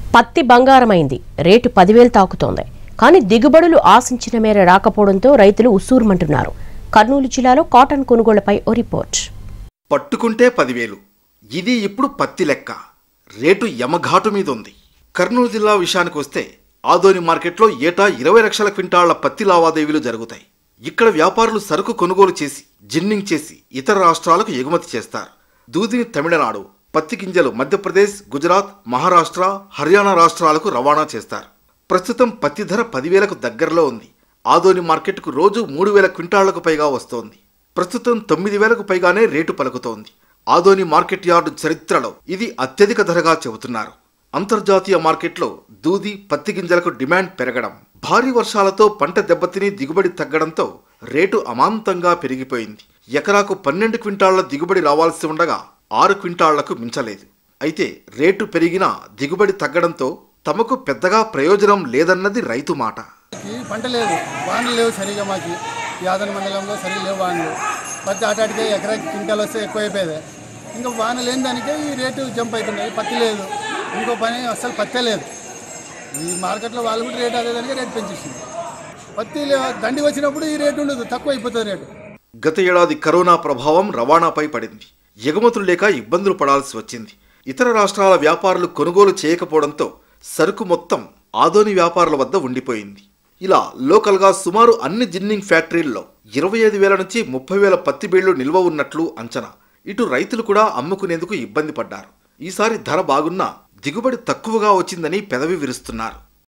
పత్తి బంగారమైంది రేటు పదివేలు తాకుతోంది కానీ దిగుబడులు ఆశించిన మేర రాకపోవడంతో రైతులు ఉసూరుమంటున్నారు కర్నూలు జిల్లాలో కాటన్ కొనుగోళ్లపై ఓ రిపోర్ట్ పట్టుకుంటే పదివేలు ఇది ఇప్పుడు పత్తి లెక్క రేటు యమఘాటు మీద ఉంది కర్నూలు జిల్లా విషయానికి వస్తే ఆదోని మార్కెట్లో ఏటా ఇరవై లక్షల క్వింటాళ్ల పత్తి లావాదేవీలు జరుగుతాయి ఇక్కడ వ్యాపారులు సరుకు కొనుగోలు చేసి జిన్నింగ్ చేసి ఇతర రాష్ట్రాలకు ఎగుమతి చేస్తారు దూదిని తమిళనాడు పత్తి గింజలు మధ్యప్రదేశ్ గుజరాత్ మహారాష్ట్ర హర్యానా రాష్ట్రాలకు రవాణా చేస్తారు ప్రస్తుతం పత్తి ధర పదివేలకు దగ్గరలో ఉంది ఆదోని మార్కెట్కు రోజు మూడు వేల క్వింటాళ్లకు పైగా వస్తోంది ప్రస్తుతం తొమ్మిది వేలకు పైగానే రేటు పలుకుతోంది ఆదోని మార్కెట్ యార్డు చరిత్రలో ఇది అత్యధిక ధరగా చెబుతున్నారు అంతర్జాతీయ మార్కెట్లో దూది పత్తి గింజలకు డిమాండ్ పెరగడం భారీ వర్షాలతో పంట దెబ్బతిని దిగుబడి తగ్గడంతో రేటు అమాంతంగా పెరిగిపోయింది ఎకరాకు పన్నెండు క్వింటాళ్ల దిగుబడి రావాల్సి ఉండగా ఆరు క్వింటాళ్లకు మించలేదు అయితే రేటు పెరిగినా దిగుబడి తగ్గడంతో తమకు పెద్దగా ప్రయోజనం లేదన్నది రైతు మాట ఈ పంట లేదు వానలు లేవు సరిగా మాకు యాదన మండలంలో సరిగా లేవు వానలు పత్తి ఆటాడికే ఎకరాకి క్వింటాల్ వస్తే ఎక్కువ అయిపోయేది ఇంకా వాన లేని దానికే ఈ రేటు జంప్ అవుతున్నాయి పత్తి లేదు ఇంకో పని అస్సలు పత్తే లేదు ఈ మార్కెట్లో వాళ్ళు కూడా రేటు అదే దానికే రేటు పెంచేసింది పత్తి లే- దండి వచ్చినప్పుడు ఈ రేటు ఉండదు తక్కువ అయిపోతుంది రేటు గత ఏడాది కరోనా ప్రభావం రవాణాపై పడింది ఎగుమతులు లేక ఇబ్బందులు పడాల్సి వచ్చింది ఇతర రాష్ట్రాల వ్యాపారులు కొనుగోలు చేయకపోవడంతో సరుకు మొత్తం ఆదోని వ్యాపారుల వద్ద ఉండిపోయింది ఇలా లోకల్గా సుమారు అన్ని జిన్నింగ్ ఫ్యాక్టరీల్లో ఇరవై ఐదు వేల నుంచి ముప్పై వేల పత్తి బేళ్లు నిల్వ ఉన్నట్లు అంచనా ఇటు రైతులు కూడా అమ్ముకునేందుకు ఇబ్బంది పడ్డారు ఈసారి ధర బాగున్నా దిగుబడి తక్కువగా వచ్చిందని పెదవి విరుస్తున్నారు